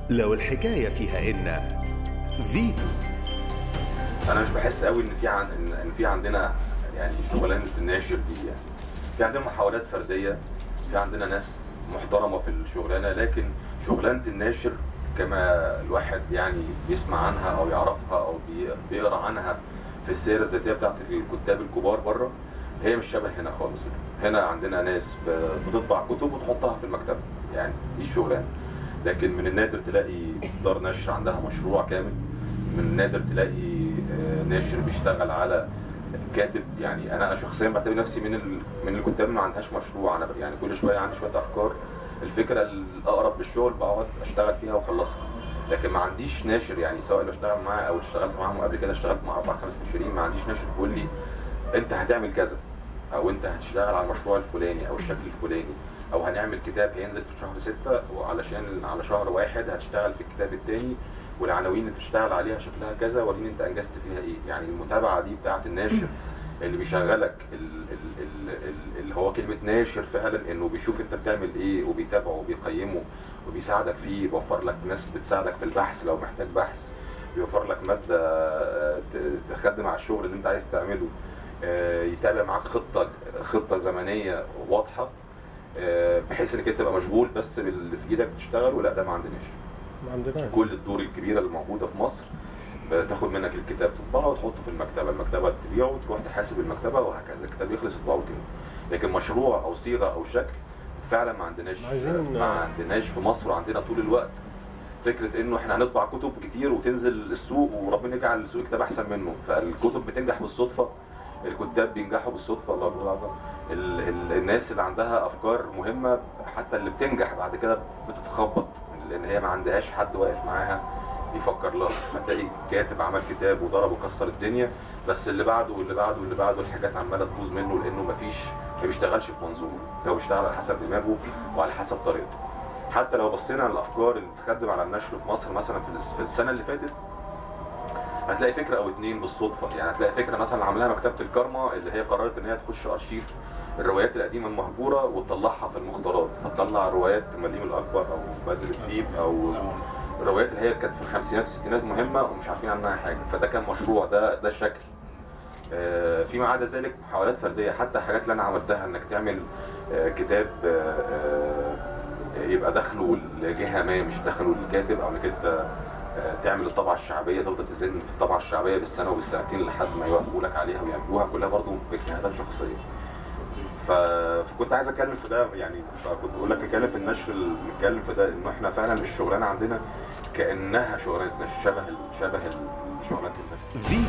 لو الحكاية فيها إن فيتو انا مش بحس قوي ان في عن ان إن في عندنا يعني شغلانه الناشر دي يعني في عندنا محاولات فرديه في عندنا ناس محترمه في الشغلانه لكن شغلانه الناشر كما الواحد يعني بيسمع عنها او يعرفها او بي- بيقرا عنها في السيره الذاتيه بتاعت الكتاب الكبار بره هي مش شبه هنا خالص هنا عندنا ناس ب- بتطبع كتب وتحطها في المكتبه يعني دي الشغلانه لكن من النادر تلاقي دار نشر عندها مشروع كامل من النادر تلاقي آه، ناشر بيشتغل على كاتب يعني انا شخصيا بعتبر نفسي من ال... من الكتاب اللي ما عندهاش مشروع انا يعني كل شويه عندي شويه افكار الفكره الاقرب للشغل بقعد اشتغل فيها واخلصها لكن ما عنديش ناشر يعني سواء اللي اشتغل معاه او اشتغلت معاهم قبل كده اشتغلت مع اربع خمس ناشرين ما عنديش ناشر بيقول لي انت هتعمل كذا او انت هتشتغل على المشروع الفلاني او الشكل الفلاني او هنعمل كتاب هينزل في شهر ستة وعلشان على شهر واحد هتشتغل في الكتاب التاني والعناوين اللي بتشتغل عليها شكلها كذا وريني انت انجزت فيها ايه يعني المتابعه دي بتاعت الناشر اللي بيشغلك ال- ال- ال- ال- اللي هو كلمه ناشر فعلا انه بيشوف انت بتعمل ايه وبيتابعه وبيقيمه وبيساعدك فيه بيوفر لك ناس بتساعدك في البحث لو محتاج بحث بيوفر لك ماده آه، ت- تخدم على الشغل اللي انت عايز تعمله آه، يتابع معاك خطه خطه زمنيه واضحه آه، بحيث انك انت تبقى مشغول بس باللي في ايدك تشتغل ولا ده ما عندناش ما عندناش كل الدور الكبيره اللي موجوده في مصر بتاخد منك الكتاب تطبعه وتحطه في المكتبه المكتبه تبيعه وتروح تحاسب المكتبه وهكذا الكتاب يخلص تطبعه تاني لكن مشروع او صيغه او شكل فعلا ما عندناش عايزين- ما عندناش في مصر وعندنا طول الوقت فكره انه احنا هنطبع كتب كتير وتنزل السوق وربنا يجعل السوق كتاب احسن منه فالكتب بتنجح بالصدفه الكتاب بينجحوا بالصدفه الله اكبر الله ال- ال- الناس اللي عندها افكار مهمه حتى اللي بتنجح بعد كده بتتخبط لان هي ما عندهاش حد واقف معاها يفكر لها هتلاقي كاتب عمل كتاب وضرب وكسر الدنيا بس اللي بعده واللي بعده واللي بعده الحاجات عماله تبوظ منه لانه مفيش ما بيشتغلش في منظومه هو بيشتغل على حسب دماغه وعلى حسب طريقته حتى لو بصينا على الافكار اللي بتخدم على النشر في مصر مثلا في الس- في السنه اللي فاتت هتلاقي فكره او اتنين بالصدفه يعني هتلاقي فكره مثلا عاملاها مكتبه الكارما اللي هي قررت ان هي تخش ارشيف الروايات القديمه المهجوره وتطلعها في المختارات فتطلع روايات مليم الاكبر او بدر الديب او الروايات اللي هي كانت في الخمسينات والستينات مهمه ومش عارفين عنها حاجه فده كان مشروع ده ده شكل آه، فيما عدا ذلك محاولات فرديه حتى الحاجات اللي انا عملتها انك تعمل آه، كتاب آه، آه، يبقى دخله لجهه ما مش دخله للكاتب او انك انت آه، تعمل الطبعه الشعبيه تفضل تزن في الطبعه الشعبيه بالسنه وبالسنتين لحد ما يوافقوا لك عليها ويعملوها كلها برضو باجتهادات شخصيه. ف... فكنت عايز اتكلم في ده يعني فكنت بقول لك نتكلم في النشر ال- نتكلم في ده انه احنا فعلا الشغلانه عندنا كانها شغلانه نشر شبه ال... شبه ال... شغلانه النشر. فيتو